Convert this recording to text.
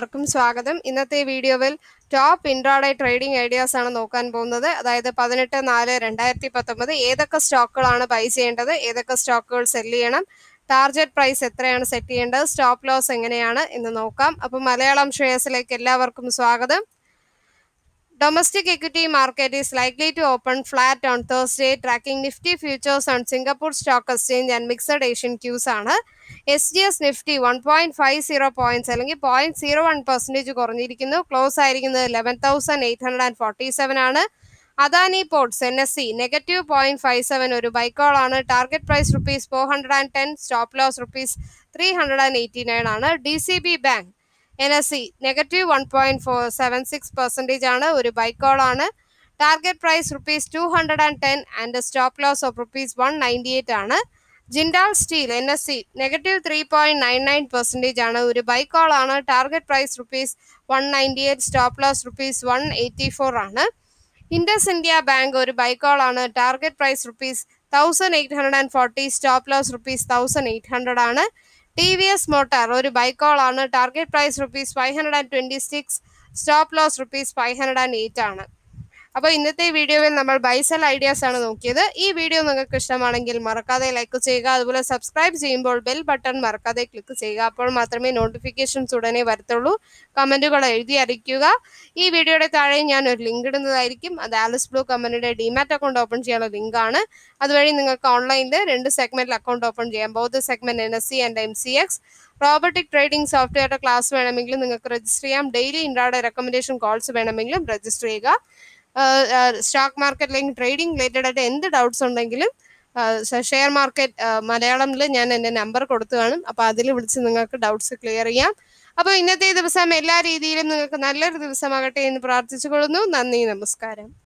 എല്ലാവർക്കും സ്വാഗതം ഇന്നത്തെ വീഡിയോയിൽ ടോപ്പ് ഇൻട്രാഡേ ട്രേഡിംഗ് ഐഡിയാസ് ആണ് നോക്കാൻ പോകുന്നത് അതായത് പതിനെട്ട് നാല് രണ്ടായിരത്തി പത്തൊമ്പത് ഏതൊക്കെ സ്റ്റോക്കുകളാണ് ബൈ ചെയ്യേണ്ടത് ഏതൊക്കെ സ്റ്റോക്കുകൾ സെല് ചെയ്യണം ടാർഗറ്റ് പ്രൈസ് എത്രയാണ് സെറ്റ് ചെയ്യേണ്ടത് സ്റ്റോപ്പ് ലോസ് എങ്ങനെയാണ് എന്ന് നോക്കാം അപ്പം മലയാളം ഷെയർസിലേക്ക് എല്ലാവർക്കും സ്വാഗതം Domestic equity market is likely to open flat on Thursday, tracking Nifty futures on Singapore Stock Exchange and mixed Asian cues ആണ് S G S Nifty one point five zero points അല്ലെങ്കിൽ point zero one percentage കുറഞ്ഞിരിക്കുന്നു close ആയിരിക്കുന്നത് eleven thousand eight hundred and forty seven ആണ് Adani ports N S C negative point five seven ഒരു buy call ആണ് target price rupees four hundred and ten stop loss rupees three hundred and eighty nine ആണ് D C B bank N S C negative one point four seven six percentage ആണ് ഒരു buy call ആണ് target price rupees two hundred and ten and stop loss of rupees one ninety eight ആണ് Jindal steel N S C negative three point nine nine percentage ആണ് ഒരു buy call ആണ് target price rupees one ninety eight stop loss rupees one eighty four ആണ് Indus India bank ഒരു buy call ആണ് target price rupees thousand eight hundred and forty stop loss rupees thousand eight hundred ആണ് T V S motor ഒരു buy call ആണ് target price rupees five hundred and twenty six stop loss rupees five hundred and eight ആണ് അപ്പോൾ ഇന്നത്തെ വീഡിയോയിൽ നമ്മൾ buy sell ideas ആണ് നോക്കിയത് ഈ വീഡിയോ നിങ്ങൾക്ക് ഇഷ്ടമാണെങ്കിൽ മറക്കാതെ ലൈക്ക് ചെയ്യുക അതുപോലെ സബ്സ്ക്രൈബ് ചെയ്യുമ്പോൾ ബെൽ ബട്ടൺ മറക്കാതെ ക്ലിക്ക് ചെയ്യുക അപ്പോൾ മാത്രമേ നോട്ടിഫിക്കേഷൻസ് ഉടനെ വരത്തുള്ളൂ കമൻറ്റുകൾ എഴുതി അറിയിക്കുക ഈ വീഡിയോയുടെ താഴെ ഞാൻ ഒരു ലിങ്ക് ഇടുന്നതായിരിക്കും അത് ആലിസ് ബ്ലൂ കമ്പനിയുടെ ഡിമാറ്റ് അക്കൗണ്ട് ഓപ്പൺ ചെയ്യാനുള്ള ലിങ്ക് ആണ് അതുവഴി നിങ്ങൾക്ക് ഓൺലൈനിൽ രണ്ട് സെഗ്മെന്റിൽ അക്കൗണ്ട് ഓപ്പൺ ചെയ്യാം ബൗദ്ധ segment N S C and M C X robotic trading സോഫ്റ്റ്വെയറുടെ ക്ലാസ് വേണമെങ്കിലും നിങ്ങൾക്ക് രജിസ്റ്റർ ചെയ്യാം ഡെയിലി ഇൻട്രാഡേ റെക്കമെൻഡേഷൻ കോൾസ് വേണമെങ്കിലും രജിസ്റ്റർ ചെയ്യുക സ്റ്റോക്ക് മാർക്കറ്റിലേക്ക് ട്രേഡിംഗ് റിലേറ്റഡ് ആയിട്ട് എന്ത് ഡൗട്ട്സ് ഉണ്ടെങ്കിലും ഷെയർ മാർക്കറ്റ് മലയാളത്തിൽ ഞാൻ എൻ്റെ നമ്പർ കൊടുത്തു കാണും അപ്പോൾ അതിൽ വിളിച്ച് നിങ്ങൾക്ക് ഡൗട്ട്സ് ക്ലിയർ ചെയ്യാം അപ്പോൾ ഇന്നത്തെ ദിവസം എല്ലാ രീതിയിലും നിങ്ങൾക്ക് നല്ലൊരു ദിവസമാകട്ടെ എന്ന് പ്രാർത്ഥിച്ചുകൊള്ളുന്നു നന്ദി നമസ്കാരം